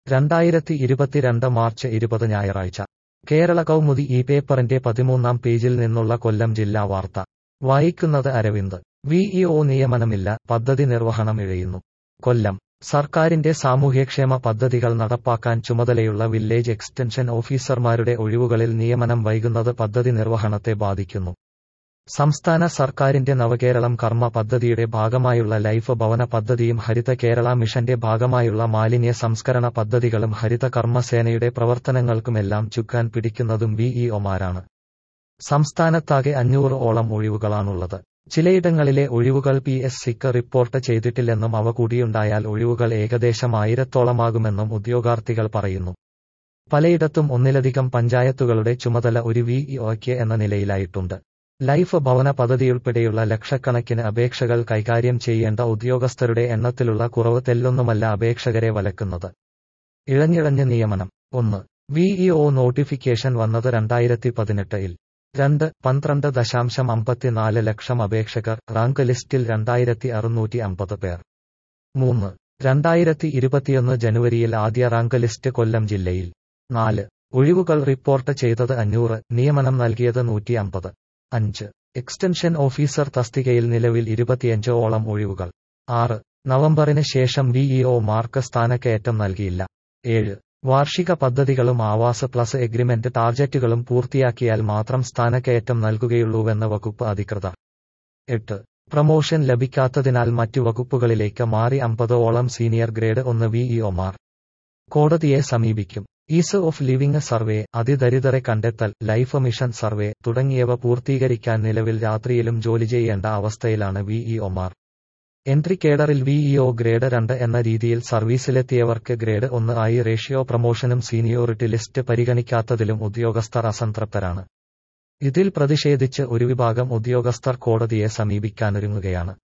രണ്ടായിരത്തി ഇരുപത്തിരണ്ട് മാർച്ച് ഇരുപത് ഞായറാഴ്ച കേരള കൗമുദി ഈ പേപ്പറിന്റെ പതിമൂന്നാം പേജിൽ നിന്നുള്ള കൊല്ലം ജില്ലാ വാർത്ത വായിക്കുന്നത് അരവിന്ദ് വിഇഒ നിയമനമില്ല പദ്ധതി നിർവഹണം ഇഴയുന്നു കൊല്ലം സർക്കാരിന്റെ സാമൂഹ്യക്ഷേമ പദ്ധതികൾ നടപ്പാക്കാൻ ചുമതലയുള്ള വില്ലേജ് എക്സ്റ്റൻഷൻ ഓഫീസർമാരുടെ ഒഴിവുകളിൽ നിയമനം വൈകുന്നത് പദ്ധതി നിർവഹണത്തെ ബാധിക്കുന്നു സംസ്ഥാന സർക്കാരിന്റെ നവകേരളം കർമ്മ പദ്ധതിയുടെ ഭാഗമായുള്ള ലൈഫ് ഭവന പദ്ധതിയും ഹരിത കേരള മിഷന്റെ ഭാഗമായുള്ള മാലിന്യ സംസ്കരണ പദ്ധതികളും ഹരിത കർമ്മസേനയുടെ പ്രവർത്തനങ്ങൾക്കുമെല്ലാം ചുക്കാൻ പിടിക്കുന്നതും വിഇഒമാരാണ് സംസ്ഥാനത്താകെ അഞ്ഞൂറ് ഓളം ഒഴിവുകളാണുള്ളത് ചിലയിടങ്ങളിലെ ഒഴിവുകൾ പി എസ് സിക്ക് റിപ്പോർട്ട് ചെയ്തിട്ടില്ലെന്നും അവ കൂടിയുണ്ടായാൽ ഒഴിവുകൾ ഏകദേശം ആയിരത്തോളമാകുമെന്നും ഉദ്യോഗാർത്ഥികൾ പറയുന്നു പലയിടത്തും ഒന്നിലധികം പഞ്ചായത്തുകളുടെ ചുമതല ഒരു വിഇഒയ്ക്ക് എന്ന നിലയിലായിട്ടുണ്ട് ലൈഫ് ഭവന പദ്ധതിയുൾപ്പെടെയുള്ള ലക്ഷക്കണക്കിന് അപേക്ഷകൾ കൈകാര്യം ചെയ്യേണ്ട ഉദ്യോഗസ്ഥരുടെ എണ്ണത്തിലുള്ള കുറവ് തെല്ലൊന്നുമല്ല അപേക്ഷകരെ വലക്കുന്നത് ഇഴഞ്ഞിഴഞ്ഞ് നിയമനം ഒന്ന് വിഇഒ നോട്ടിഫിക്കേഷൻ വന്നത് രണ്ടായിരത്തി പതിനെട്ടിൽ രണ്ട് പന്ത്രണ്ട് ദശാംശം അമ്പത്തിനാല് ലക്ഷം അപേക്ഷകർ റാങ്ക് ലിസ്റ്റിൽ രണ്ടായിരത്തി അറുന്നൂറ്റി അമ്പത് പേർ മൂന്ന് രണ്ടായിരത്തി ഇരുപത്തിയൊന്ന് ജനുവരിയിൽ ആദ്യ റാങ്ക് ലിസ്റ്റ് കൊല്ലം ജില്ലയിൽ നാല് ഒഴിവുകൾ റിപ്പോർട്ട് ചെയ്തത് അഞ്ഞൂറ് നിയമനം നൽകിയത് നൂറ്റി അമ്പത് അഞ്ച് എക്സ്റ്റൻഷൻ ഓഫീസർ തസ്തികയിൽ നിലവിൽ ഇരുപത്തിയഞ്ച് ഓളം ഒഴിവുകൾ ആറ് നവംബറിന് ശേഷം വിഇഒ മാർക്ക് സ്ഥാനക്കയറ്റം നൽകിയില്ല ഏഴ് വാർഷിക പദ്ധതികളും ആവാസ് പ്ലസ് എഗ്രിമെന്റ് ടാർജറ്റുകളും പൂർത്തിയാക്കിയാൽ മാത്രം സ്ഥാനക്കയറ്റം നൽകുകയുള്ളൂവെന്ന് വകുപ്പ് അധികൃതർ എട്ട് പ്രമോഷൻ ലഭിക്കാത്തതിനാൽ മറ്റു വകുപ്പുകളിലേക്ക് മാറി അമ്പതോളം സീനിയർ ഗ്രേഡ് ഒന്ന് വിഇഒമാർ കോടതിയെ സമീപിക്കും ഈസ് ഓഫ് ലിവിംഗ് സർവേ അതിദരിദ്രരെ കണ്ടെത്തൽ ലൈഫ് മിഷൻ സർവേ തുടങ്ങിയവ പൂർത്തീകരിക്കാൻ നിലവിൽ രാത്രിയിലും ജോലി ചെയ്യേണ്ട അവസ്ഥയിലാണ് വിഇഒമാർ എൻട്രി കേഡറിൽ വിഇഒ ഗ്രേഡ് രണ്ട് എന്ന രീതിയിൽ സർവീസിലെത്തിയവർക്ക് ഗ്രേഡ് ഒന്ന് ആയി റേഷ്യോ പ്രമോഷനും സീനിയോറിറ്റി ലിസ്റ്റ് പരിഗണിക്കാത്തതിലും ഉദ്യോഗസ്ഥർ അസംതൃപ്തരാണ് ഇതിൽ പ്രതിഷേധിച്ച് ഒരു വിഭാഗം ഉദ്യോഗസ്ഥർ കോടതിയെ സമീപിക്കാനൊരുങ്ങുകയാണ്